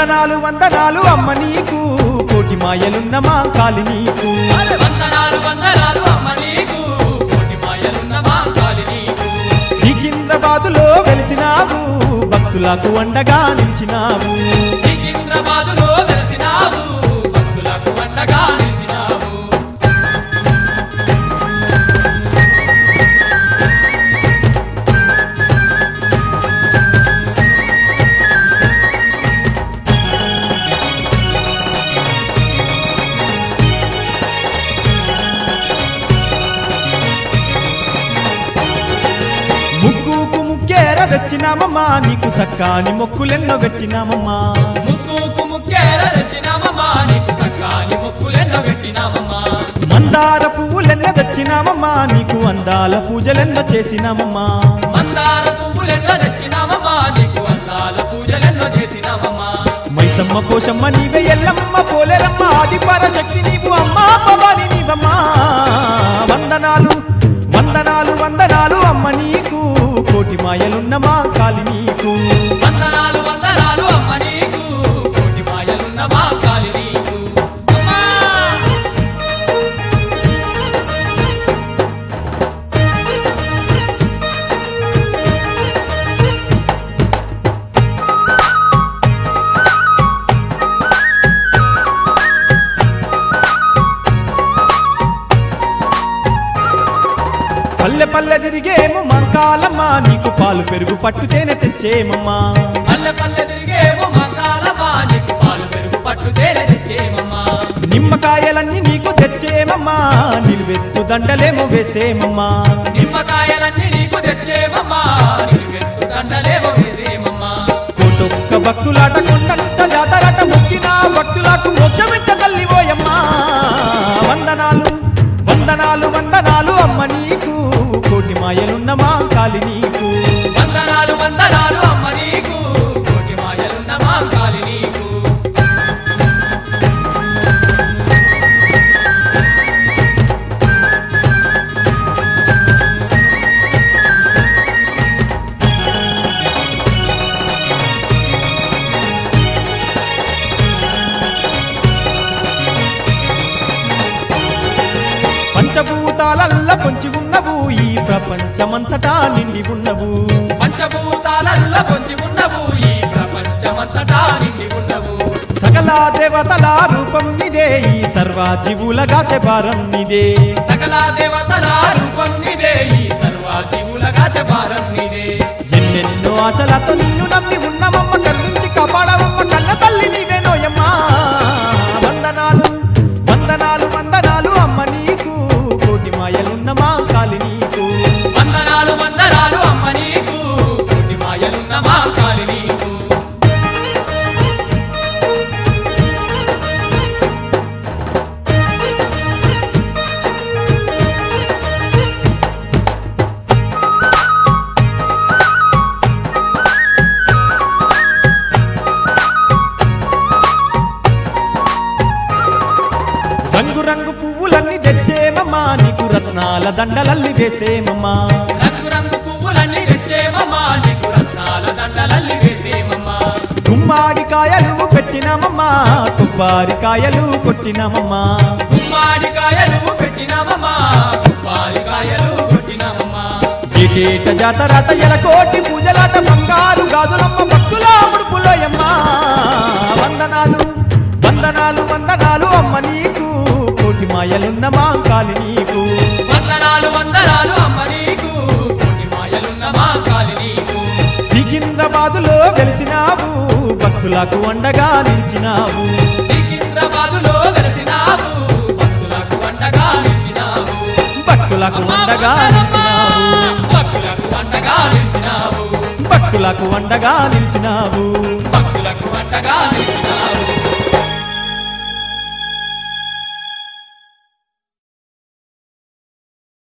వందనాలు వందనాలు అమ్మ నీకు కోటి మాయలున్న మా కాలి నీకు వందనాలు వందనాలు అమ్మ నీకు కోటి మాయలున్న మా కాలి నీకు సికింద్రాబాదులో వెలిసినావు భక్తులకు అండగా నిలిచినావు సికింద్రాబాదులో వెలిసినావు భక్తులకు అండగా నిలిచినావు ముక్కుకు ముక్కేర తెచ్చినామమ్మా నీకు సక్కాని మొక్కులెన్నో పెట్టినామమ్మా ముక్కుకు ముక్కేర తెచ్చినామమ్మా నీకు సక్కాని ముక్కులెన్నో పెట్టినామమ్మా మందార పువ్వులెన్నో తెచ్చినామమ్మా నీకు అందాల పూజలెన్నో చేసినామమ్మా మందార పువ్వులెన్నో తెచ్చినామమ్మా నీకు అందాల పూజలెన్నో చేసినామమ్మా మైసమ్మ పోషమ్మ నీవే ఎల్లమ్మ పోలేరమ్మ ఆది పరశక్తి నీవు అమ్మా భవాని నీవమ్మా వందనాలు వందనాలు వందనాలు అమ్మ నీకు కోటి మాయలున్న మా కాలి నీకు వందనాలు వందనాలు అమ్మ నీకు కోటి మాయలున్న మా కాలి నీకు అమ్మా పల్లె పల్లె తిరిగేము మంకాలమ్మ నీకు పాలు పెరుగు పట్టుతేనే తెచ్చేమమ్మా పల్లె పల్లె తిరిగేమో మంగాలమ్మా నీకు పాలు పెరుగు పట్టు తేనె తెచ్చేమమ్మా నిమ్మకాయలన్నీ నీకు తెచ్చేమమ్మా నిలువెత్తు దండలేమో వేసేమమ్మా నిమ్మకాయలన్నీ నీకు తెచ్చేమమ్మా నిలువెత్తు దండలేమో వేసేమమ్మా కోటొక్క భక్తులాట కొండంత జాతరాట మొక్కిన భక్తులకు మోక్షమిచ్చ తల్లిపోయమ్మా వందనాలు వందనాలు వందనాలు అమ్మ నీకు కోటి మాయలున్న మా కాలి నీకు వందనాలు వందనాలు అమ్మ నీకు కోటి మాయలున్న మా కాలి నీకు పంచభూతాలల్ల పొంచి ఉన్నవు ఈ ప్రపంచమంతటా నిండి ఉన్నవు పంచభూతాలల్ల పొంచి ఉన్నవు ఈ ప్రపంచమంతటా నిండి ఉన్నవు సకల దేవతల రూపం నిదే ఈ సర్వాజీవులగా చెబారం నిదే సకల దేవతల రూపం నిదే ఈ సర్వాజీవులగా చపారం నిదే ఎన్నెన్నో ఆశలతో నిన్ను నమ్మి ఉన్నమమ్మ కరుణించి కాపాడవమ్మ కన్న తల్లి నీవేనోయమ్మా వందనాలు వందనాలు వందనాలు అమ్మ నీకు కోటి మాయలున్న మా కాలి నీకు వందనాలు వందనాలు అమ్మ నీకు కోటి మాయలున్న మా కాలి నీకు రంగు రంగు పువ్వులన్నీ తెచ్చేమమ్మా నీకు రత్నాల దండలల్లి వేసేమమ్మా రంగు రంగు పువ్వులన్నీ తెచ్చేమమ్మా నీకు రత్నాల దండలల్లి వేసేమమ్మా గుమ్మాడికాయలు పెట్టినామమ్మా కొబ్బరికాయలు కొట్టినామమ్మా గుమ్మాడికాయలు పెట్టినామమ్మా గుప్పారికాయలు కొట్టినామమ్మా ఏటేట జాతరాట ఎలకోటి పూజలాట బంగారు గాజులమ్మ భక్తుల ముడుపులోయమ్మా వందనాలు వందనాలు వందనాలు అమ్మ నీకు కోటి మాయలున్న మా కాలి నీకు వందనాలు వందనాలు అమ్మ నీకు కోటి మాయలున్న మా కాలి నీకు సికింద్రాబాదులో వెలిసినావు భక్తులకు అండగా నిలిచినావు సికింద్రాబాదులో వెలసినావు భక్తులకు అండగా నిలిచినావు భక్తులకు అండగా నిలిచినావు భక్తులకు అండగా నిలిచినావు భక్తులకు అండగా నిలిచినావు భక్తులకు అండగా నిలిచినావు